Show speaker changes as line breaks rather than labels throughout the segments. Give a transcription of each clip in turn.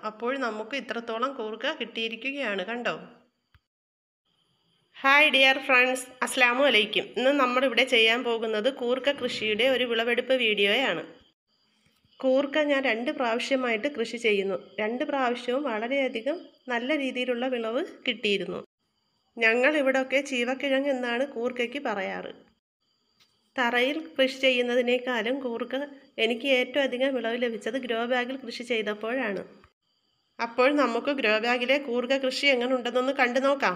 അപ്പോൾ നമുക്ക് ഇത്രത്തോളം കൂർക്ക കിട്ടിയിരിക്കുകയാണ് കണ്ടോ ഹായ് ഡിയർ ഫ്രണ്ട്സ് അസ്സാമു അലൈക്കും ഇന്ന് നമ്മളിവിടെ ചെയ്യാൻ പോകുന്നത് കൂർക്ക കൃഷിയുടെ ഒരു വിളവെടുപ്പ് വീഡിയോയാണ് കൂർക്ക ഞാൻ രണ്ട് പ്രാവശ്യമായിട്ട് കൃഷി ചെയ്യുന്നു രണ്ട് പ്രാവശ്യവും വളരെയധികം നല്ല രീതിയിലുള്ള വിളവ് കിട്ടിയിരുന്നു ഞങ്ങൾ ഇവിടെയൊക്കെ ചീവക്കിഴങ്ങ് എന്നാണ് കൂർക്കയ്ക്ക് പറയാറ് തറയിൽ കൃഷി ചെയ്യുന്നതിനേക്കാളും കൂർക്ക എനിക്ക് ഏറ്റവും അധികം വിളവ് ലഭിച്ചത് ഗ്രോ ബാഗിൽ കൃഷി ചെയ്തപ്പോഴാണ് അപ്പോൾ നമുക്ക് ഗ്രോ ബാഗിലെ കൂർക്ക കൃഷി എങ്ങനെ ഉണ്ടെന്നൊന്ന് കണ്ടു നോക്കാം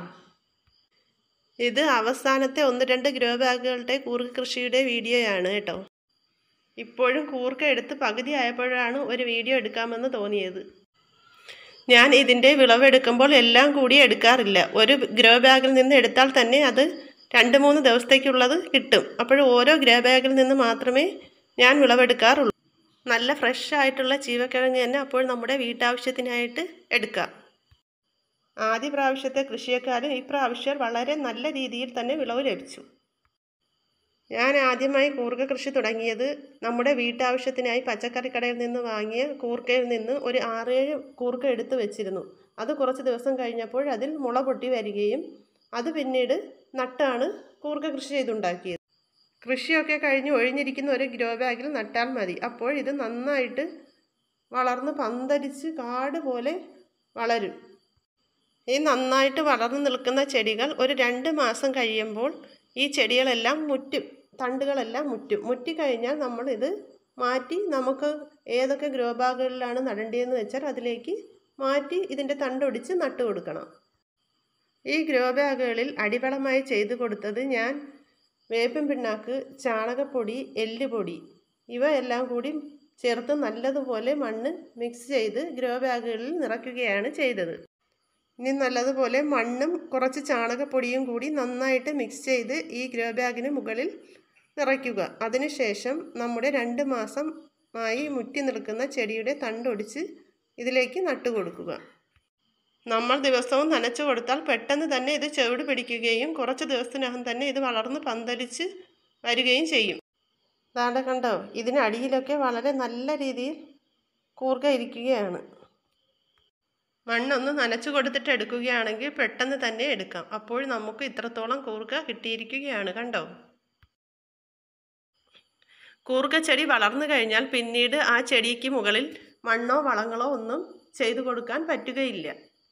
ഇത് അവസാനത്തെ ഒന്ന് രണ്ട് ഗ്രോ ബാഗുകളുടെ കൂർക്ക കൃഷിയുടെ വീഡിയോയാണ് കേട്ടോ ഇപ്പോഴും കൂർക്ക എടുത്ത് പകുതി ആയപ്പോഴാണ് ഒരു വീഡിയോ എടുക്കാമെന്ന് തോന്നിയത് ഞാൻ ഇതിൻ്റെ വിളവെടുക്കുമ്പോൾ എല്ലാം കൂടി എടുക്കാറില്ല ഒരു ഗ്രോ ബാഗിൽ നിന്ന് എടുത്താൽ തന്നെ അത് രണ്ട് മൂന്ന് ദിവസത്തേക്കുള്ളത് കിട്ടും അപ്പോൾ ഓരോ ഗ്രോ ബാഗിൽ നിന്ന് മാത്രമേ ഞാൻ വിളവെടുക്കാറുള്ളൂ നല്ല ഫ്രഷ് ആയിട്ടുള്ള ചീവക്കിഴങ്ങ് തന്നെ അപ്പോൾ നമ്മുടെ വീട്ടാവശ്യത്തിനായിട്ട് എടുക്കാം ആദ്യ പ്രാവശ്യത്തെ കൃഷിയെക്കാളും ഈ പ്രാവശ്യം വളരെ നല്ല രീതിയിൽ തന്നെ വിളവ് ലഭിച്ചു ഞാൻ ആദ്യമായി കൂർക്ക കൃഷി തുടങ്ങിയത് നമ്മുടെ വീട്ടാവശ്യത്തിനായി പച്ചക്കറി കടയിൽ നിന്ന് വാങ്ങിയ കൂർക്കയിൽ നിന്ന് ഒരു ആറേഴ് കൂർക്ക എടുത്ത് വെച്ചിരുന്നു അത് കുറച്ച് ദിവസം കഴിഞ്ഞപ്പോൾ അതിൽ മുള പൊട്ടി വരികയും അത് പിന്നീട് നട്ടാണ് കൂർക്ക കൃഷി ചെയ്തുണ്ടാക്കിയത് കൃഷിയൊക്കെ കഴിഞ്ഞ് ഒഴിഞ്ഞിരിക്കുന്ന ഒരു ഗ്രോ ബാഗിൽ നട്ടാൽ മതി അപ്പോൾ ഇത് നന്നായിട്ട് വളർന്ന് പന്തരിച്ച് കാട് പോലെ വളരും ഈ നന്നായിട്ട് വളർന്നു നിൽക്കുന്ന ചെടികൾ ഒരു രണ്ട് മാസം കഴിയുമ്പോൾ ഈ ചെടികളെല്ലാം മുറ്റും തണ്ടുകളെല്ലാം മുറ്റും മുറ്റിക്കഴിഞ്ഞാൽ നമ്മൾ ഇത് മാറ്റി നമുക്ക് ഏതൊക്കെ ഗ്രോ ബാഗുകളിലാണ് നടേണ്ടതെന്ന് വെച്ചാൽ അതിലേക്ക് മാറ്റി ഇതിൻ്റെ തണ്ടൊടിച്ച് നട്ടു കൊടുക്കണം ഈ ഗ്രോ ബാഗുകളിൽ അടിവളമായി ചെയ്തു കൊടുത്തത് ഞാൻ വേപ്പിൻ പിണ്ണാക്ക് ചാണകപ്പൊടി എല്ലുപൊടി ഇവ എല്ലാം കൂടി ചേർത്ത് നല്ലതുപോലെ മണ്ണ് മിക്സ് ചെയ്ത് ഗ്രോ ബാഗുകളിൽ നിറയ്ക്കുകയാണ് ചെയ്തത് ഇനി നല്ലതുപോലെ മണ്ണും കുറച്ച് ചാണകപ്പൊടിയും കൂടി നന്നായിട്ട് മിക്സ് ചെയ്ത് ഈ ഗ്രോ ബാഗിന് മുകളിൽ നിറയ്ക്കുക അതിനുശേഷം നമ്മുടെ രണ്ട് മാസമായി മുറ്റി നിൽക്കുന്ന ചെടിയുടെ തണ്ടൊടിച്ച് ഇതിലേക്ക് നട്ടു കൊടുക്കുക നമ്മൾ ദിവസവും നനച്ചു കൊടുത്താൽ പെട്ടെന്ന് തന്നെ ഇത് ചെവിട് പിടിക്കുകയും കുറച്ച് ദിവസത്തിനകം തന്നെ ഇത് വളർന്ന് പന്തലിച്ച് വരികയും ചെയ്യും ദാണ്ട കണ്ടോ ഇതിനടിയിലൊക്കെ വളരെ നല്ല രീതിയിൽ കൂർക്ക ഇരിക്കുകയാണ് മണ്ണൊന്ന് നനച്ചു കൊടുത്തിട്ട് എടുക്കുകയാണെങ്കിൽ പെട്ടെന്ന് തന്നെ എടുക്കാം അപ്പോൾ നമുക്ക് ഇത്രത്തോളം കൂർക്ക കിട്ടിയിരിക്കുകയാണ് കണ്ടോ കൂർക്ക ചെടി വളർന്നു കഴിഞ്ഞാൽ പിന്നീട് ആ ചെടിക്ക് മുകളിൽ മണ്ണോ വളങ്ങളോ ഒന്നും ചെയ്തു കൊടുക്കാൻ പറ്റുകയില്ല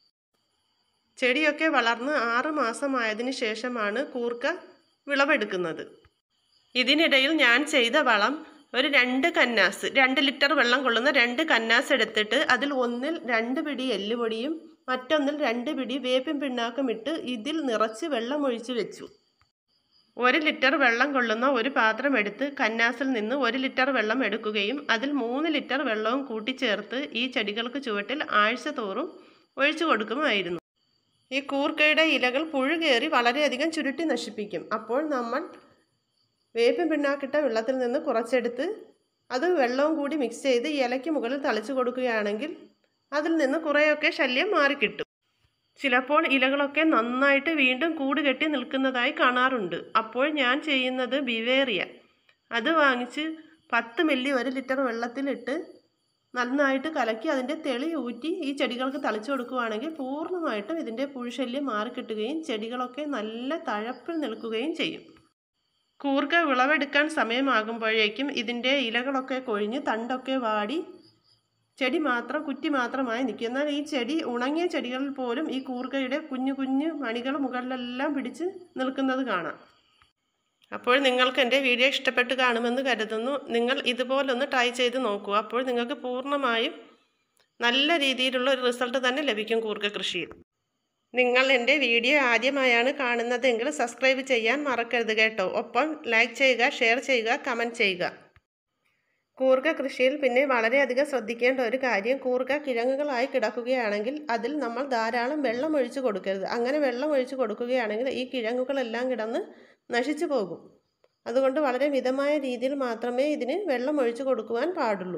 ചെടിയൊക്കെ വളർന്ന് ആറ് മാസമായതിനു ശേഷമാണ് കൂർക്ക വിളവെടുക്കുന്നത് ഇതിനിടയിൽ ഞാൻ ചെയ്ത വളം ഒരു രണ്ട് കന്നാസ് രണ്ട് ലിറ്റർ വെള്ളം കൊള്ളുന്ന രണ്ട് കന്നാസ് എടുത്തിട്ട് അതിൽ ഒന്നിൽ രണ്ട് പിടി എല്ലുപൊടിയും മറ്റൊന്നിൽ രണ്ട് പിടി വേപ്പിൻ പിണ്ണാക്കും ഇട്ട് ഇതിൽ നിറച്ച് വെള്ളം ഒഴിച്ച് വെച്ചു ഒരു ലിറ്റർ വെള്ളം കൊള്ളുന്ന ഒരു പാത്രം എടുത്ത് കന്നാസിൽ നിന്ന് ഒരു ലിറ്റർ വെള്ളം എടുക്കുകയും അതിൽ മൂന്ന് ലിറ്റർ വെള്ളവും കൂട്ടിച്ചേർത്ത് ഈ ചെടികൾക്ക് ചുവട്ടിൽ ആഴ്ച തോറും ഒഴിച്ചു കൊടുക്കുമായിരുന്നു ഈ കൂർക്കയുടെ ഇലകൾ പുഴുകേറി വളരെയധികം ചുരുട്ടി നശിപ്പിക്കും അപ്പോൾ നമ്മൾ വേപ്പിൻ പിണ്ണാക്കിട്ട വെള്ളത്തിൽ നിന്ന് കുറച്ചെടുത്ത് അത് വെള്ളവും കൂടി മിക്സ് ചെയ്ത് ഇലയ്ക്ക് മുകളിൽ തളിച്ചു കൊടുക്കുകയാണെങ്കിൽ അതിൽ നിന്ന് കുറേയൊക്കെ ശല്യം മാറിക്കിട്ടും ചിലപ്പോൾ ഇലകളൊക്കെ നന്നായിട്ട് വീണ്ടും കൂട് കെട്ടി നിൽക്കുന്നതായി കാണാറുണ്ട് അപ്പോൾ ഞാൻ ചെയ്യുന്നത് ബിവേറിയ അത് വാങ്ങിച്ച് പത്ത് മില്ലി ഒരു ലിറ്റർ വെള്ളത്തിലിട്ട് നന്നായിട്ട് കലക്കി അതിൻ്റെ തെളി ഊറ്റി ഈ ചെടികൾക്ക് തളിച്ചു കൊടുക്കുകയാണെങ്കിൽ പൂർണ്ണമായിട്ടും ഇതിൻ്റെ പുഴുശല്യം മാറിക്കിട്ടുകയും ചെടികളൊക്കെ നല്ല തഴപ്പിൽ നിൽക്കുകയും ചെയ്യും കൂർക്ക വിളവെടുക്കാൻ സമയമാകുമ്പോഴേക്കും ഇതിൻ്റെ ഇലകളൊക്കെ കൊഴിഞ്ഞ് തണ്ടൊക്കെ വാടി ചെടി മാത്രം കുറ്റി മാത്രമായി നിൽക്കും എന്നാൽ ഈ ചെടി ഉണങ്ങിയ ചെടികളിൽ പോലും ഈ കൂർക്കയുടെ കുഞ്ഞു കുഞ്ഞു മണികൾ മുകളിലെല്ലാം പിടിച്ച് നിൽക്കുന്നത് കാണാം അപ്പോൾ നിങ്ങൾക്ക് എൻ്റെ വീഡിയോ ഇഷ്ടപ്പെട്ട് കാണുമെന്ന് കരുതുന്നു നിങ്ങൾ ഇതുപോലൊന്ന് ട്രൈ ചെയ്ത് നോക്കൂ അപ്പോൾ നിങ്ങൾക്ക് പൂർണ്ണമായും നല്ല രീതിയിലുള്ള ഒരു റിസൾട്ട് തന്നെ ലഭിക്കും കൂർക്ക കൃഷിയിൽ നിങ്ങൾ എൻ്റെ വീഡിയോ ആദ്യമായാണ് കാണുന്നതെങ്കിൽ സബ്സ്ക്രൈബ് ചെയ്യാൻ മറക്കരുത് കേട്ടോ ഒപ്പം ലൈക്ക് ചെയ്യുക ഷെയർ ചെയ്യുക കമൻറ്റ് ചെയ്യുക കൂർക്ക കൃഷിയിൽ പിന്നെ വളരെയധികം ശ്രദ്ധിക്കേണ്ട ഒരു കാര്യം കൂർക്ക കിഴങ്ങുകളായി കിടക്കുകയാണെങ്കിൽ അതിൽ നമ്മൾ ധാരാളം വെള്ളം ഒഴിച്ചു കൊടുക്കരുത് അങ്ങനെ വെള്ളം ഒഴിച്ചു കൊടുക്കുകയാണെങ്കിൽ ഈ കിഴങ്ങുകളെല്ലാം കിടന്ന് നശിച്ചു പോകും അതുകൊണ്ട് വളരെ മിതമായ രീതിയിൽ മാത്രമേ ഇതിന് വെള്ളം ഒഴിച്ചു കൊടുക്കുവാൻ പാടുള്ളൂ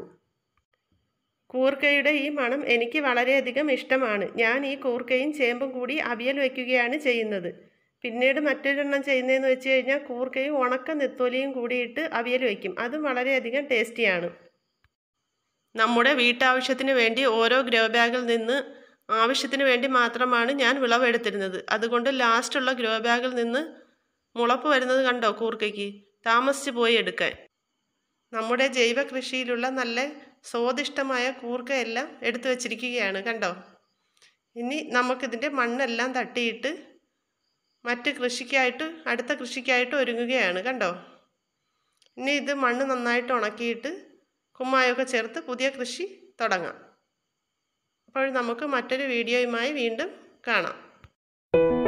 കൂർക്കയുടെ ഈ മണം എനിക്ക് വളരെയധികം ഇഷ്ടമാണ് ഞാൻ ഈ കൂർക്കയും ചേമ്പും കൂടി അവിയൽ വയ്ക്കുകയാണ് ചെയ്യുന്നത് പിന്നീട് മറ്റൊരെണ്ണം ചെയ്യുന്നതെന്ന് വെച്ച് കഴിഞ്ഞാൽ കൂർക്കയും ഉണക്ക നെത്തോലിയും കൂടിയിട്ട് അവിയൽ വയ്ക്കും അതും വളരെയധികം ടേസ്റ്റിയാണ് നമ്മുടെ വീട്ടാവശ്യത്തിന് വേണ്ടി ഓരോ ഗ്രോ ബാഗിൽ നിന്ന് ആവശ്യത്തിന് വേണ്ടി മാത്രമാണ് ഞാൻ വിളവെടുത്തിരുന്നത് അതുകൊണ്ട് ലാസ്റ്റുള്ള ഗ്രോ ബാഗിൽ നിന്ന് മുളപ്പ് വരുന്നത് കണ്ടോ കൂർക്കയ്ക്ക് താമസിച്ച് പോയി എടുക്കാൻ നമ്മുടെ ജൈവ കൃഷിയിലുള്ള നല്ല സ്വാദിഷ്ടമായ കൂർക്കയെല്ലാം എടുത്തു വച്ചിരിക്കുകയാണ് കണ്ടോ ഇനി നമുക്കിതിൻ്റെ മണ്ണെല്ലാം തട്ടിയിട്ട് മറ്റ് കൃഷിക്കായിട്ട് അടുത്ത കൃഷിക്കായിട്ട് ഒരുങ്ങുകയാണ് കണ്ടോ ഇനി ഇത് മണ്ണ് നന്നായിട്ട് ഉണക്കിയിട്ട് കുമ്മായൊക്കെ ചേർത്ത് പുതിയ കൃഷി തുടങ്ങാം അപ്പോൾ നമുക്ക് മറ്റൊരു വീഡിയോയുമായി വീണ്ടും കാണാം